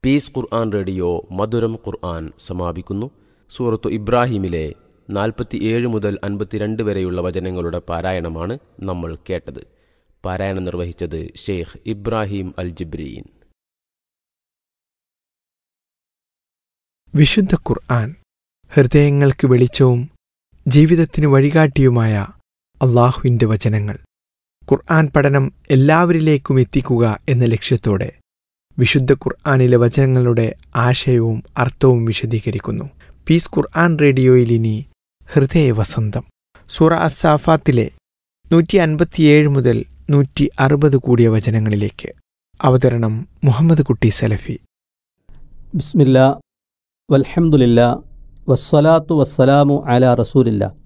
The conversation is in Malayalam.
പീസ് ഖുർആൻ റേഡിയോ മധുരം ഖുർആൻ സമാപിക്കുന്നു സൂറത്തു ഇബ്രാഹിമിലെ നാൽപ്പത്തിയേഴ് മുതൽ അൻപത്തിരണ്ട് വരെയുള്ള വചനങ്ങളുടെ പാരായണമാണ് നമ്മൾ കേട്ടത് പാരായണം നിർവഹിച്ചത് ഷെയ്ഖ് ഇബ്രാഹിം അൽ ജിബ്രീൻ വിശുദ്ധ ഖുർആൻ ഹൃദയങ്ങൾക്ക് വെളിച്ചവും ജീവിതത്തിന് വഴികാട്ടിയുമായ അള്ളാഹുവിൻ്റെ വചനങ്ങൾ ഖുർആൻ പഠനം എല്ലാവരിലേക്കും എത്തിക്കുക എന്ന ലക്ഷ്യത്തോടെ വിശുദ്ധ ഖുർആനിലെ വചനങ്ങളുടെ ആശയവും അർത്ഥവും വിശദീകരിക്കുന്നു പീസ് ഖുർആൻ റേഡിയോയിൽ ഇനി ഹൃദയവസന്തം സൂറ അസാഫാത്തിലെ നൂറ്റി അൻപത്തിയേഴ് മുതൽ നൂറ്റി അറുപത് കൂടിയ വചനങ്ങളിലേക്ക് അവതരണം മുഹമ്മദ് കുട്ടി സലഫി ബിസ്മില്ല വൽഹംദുലില്ല വസ്സലാത്തു വസ്സലാമു അല റസൂലില്ല